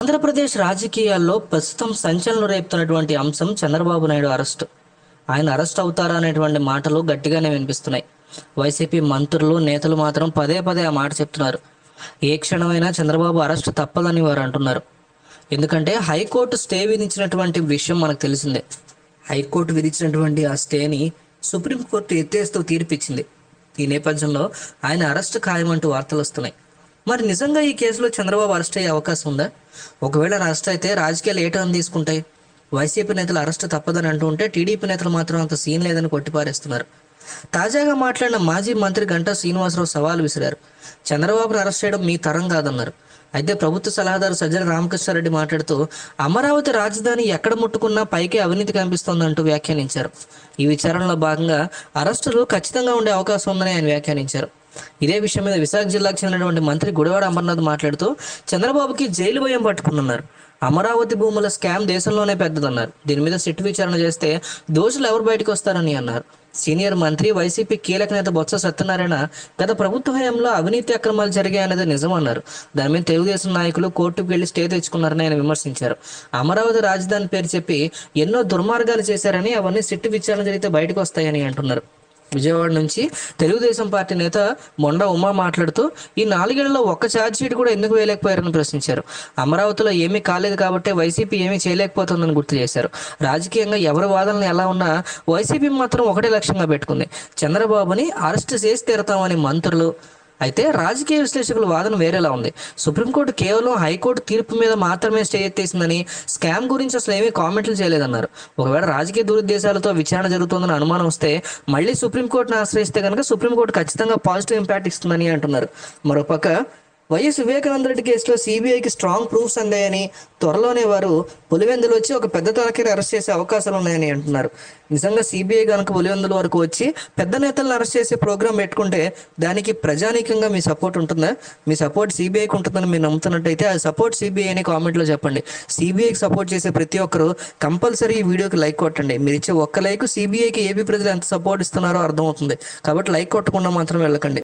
ఆంధ్రప్రదేశ్ రాజకీయాల్లో ప్రస్తుతం సంచలనం రేపుతున్నటువంటి అంశం చంద్రబాబు నాయుడు అరెస్ట్ ఆయన అరెస్ట్ అవుతారా అనేటువంటి మాటలు గట్టిగానే వినిపిస్తున్నాయి వైసీపీ మంత్రులు నేతలు మాత్రం పదే పదే ఆ మాట చెప్తున్నారు ఏ క్షణమైనా చంద్రబాబు అరెస్ట్ తప్పదని వారు అంటున్నారు ఎందుకంటే హైకోర్టు స్టే విధించినటువంటి విషయం మనకు తెలిసిందే హైకోర్టు విధించినటువంటి ఆ స్టేని సుప్రీంకోర్టు ఎత్తేస్తూ తీర్పిచ్చింది ఈ నేపథ్యంలో ఆయన అరెస్ట్ ఖాయమంటూ వార్తలు వస్తున్నాయి మరి నిజంగా ఈ కేసులో చంద్రబాబు అరెస్ట్ అయ్యే అవకాశం ఉందా ఒకవేళ అరెస్ట్ అయితే రాజకీయాలు ఏ టర్న్ తీసుకుంటాయి వైసీపీ నేతలు అరెస్ట్ తప్పదని అంటూ ఉంటే టీడీపీ నేతలు మాత్రం అంత సీన్ లేదని కొట్టిపారేస్తున్నారు తాజాగా మాట్లాడిన మాజీ మంత్రి గంటా శ్రీనివాసరావు సవాల్ విసిరారు చంద్రబాబును అరెస్ట్ చేయడం మీ తరం కాదన్నారు అయితే ప్రభుత్వ సలహాదారు సజ్జల రామకృష్ణారెడ్డి మాట్లాడుతూ అమరావతి రాజధాని ఎక్కడ ముట్టుకున్నా పైకి అవినీతి కనిపిస్తోందంటూ వ్యాఖ్యానించారు ఈ విచారణలో భాగంగా అరెస్టులు ఖచ్చితంగా ఉండే అవకాశం ఉందని ఆయన వ్యాఖ్యానించారు ఇదే విషయం మీద విశాఖ జిల్లాకు చెందినటువంటి మంత్రి గుడివాడ అమర్నాథ్ మాట్లాడుతూ చంద్రబాబుకి జైలు భయం పట్టుకున్నారు అమరావతి భూముల స్కామ్ దేశంలోనే పెద్దదన్నారు దీని మీద సిట్ విచారణ చేస్తే దోషులు ఎవరు బయటకు వస్తారని అన్నారు సీనియర్ మంత్రి వైసీపీ కీలక నేత బొత్స సత్యనారాయణ గత ప్రభుత్వ హయాంలో అవినీతి అక్రమాలు జరిగాయనేది నిజమన్నారు దాని మీద తెలుగుదేశం నాయకులు కోర్టుకు వెళ్లి స్టే తెచ్చుకున్నారని ఆయన విమర్శించారు అమరావతి రాజధాని పేరు చెప్పి ఎన్నో దుర్మార్గాలు చేశారని అవన్నీ సిట్టు విచారణ జరిగితే బయటకు వస్తాయని అంటున్నారు విజయవాడ నుంచి తెలుగుదేశం పార్టీ నేత మొండ ఉమా మాట్లాడుతూ ఈ నాలుగేళ్లలో ఒక్క ఛార్జ్ షీట్ కూడా ఎందుకు వేయలేకపోయారని ప్రశ్నించారు అమరావతిలో ఏమీ కాలేదు కాబట్టి వైసీపీ ఏమీ చేయలేకపోతుందని గుర్తు చేశారు రాజకీయంగా ఎవరి వాదనలు ఎలా ఉన్నా వైసీపీ మాత్రం ఒకటే లక్ష్యంగా పెట్టుకుంది చంద్రబాబుని అరెస్ట్ చేసి తీరతామని మంత్రులు అయితే రాజకీయ విశ్లేషకుల వాదన వేరేలా ఉంది సుప్రీంకోర్టు కేవలం హైకోర్టు తీర్పు మీద మాత్రమే స్టే ఎత్తేసిందని స్కామ్ గురించి అసలు ఏమీ కామెంట్లు చేయలేదన్నారు ఒకవేళ రాజకీయ దురుద్దేశాలతో విచారణ జరుగుతుందని అనుమానం వస్తే మళ్ళీ సుప్రీంకోర్టును ఆశ్రయిస్తే కనుక సుప్రీంకోర్టు ఖచ్చితంగా పాజిటివ్ ఇంపాక్ట్ ఇస్తుందని అంటున్నారు మరోపక్క వైఎస్ వివేకానంద రెడ్డి కేసులో సిబిఐకి స్ట్రాంగ్ ప్రూఫ్స్ అందాయని త్వరలోనే వారు పులివెందులు వచ్చి ఒక పెద్ద తలకిని అరెస్ట్ చేసే అవకాశాలు ఉన్నాయని అంటున్నారు నిజంగా సిబిఐ కనుక పులివెందుల వరకు వచ్చి పెద్ద నేతలను అరెస్ట్ చేసే ప్రోగ్రామ్ పెట్టుకుంటే దానికి ప్రజానీకంగా మీ సపోర్ట్ ఉంటుందా మీ సపోర్ట్ సిబిఐకి ఉంటుందని మీరు నమ్ముతున్నట్టయితే ఆ సపోర్ట్ సిబిఐ అని కామెంట్లో చెప్పండి సిబిఐకి సపోర్ట్ చేసే ప్రతి ఒక్కరు కంపల్సరీ ఈ వీడియోకి లైక్ కొట్టండి మీరు ఇచ్చే ఒక్క లైక్ సిబిఐకి ఏపీ ప్రజలు ఎంత సపోర్ట్ ఇస్తున్నారో అర్థమవుతుంది కాబట్టి లైక్ కొట్టకుండా మాత్రం వెళ్ళకండి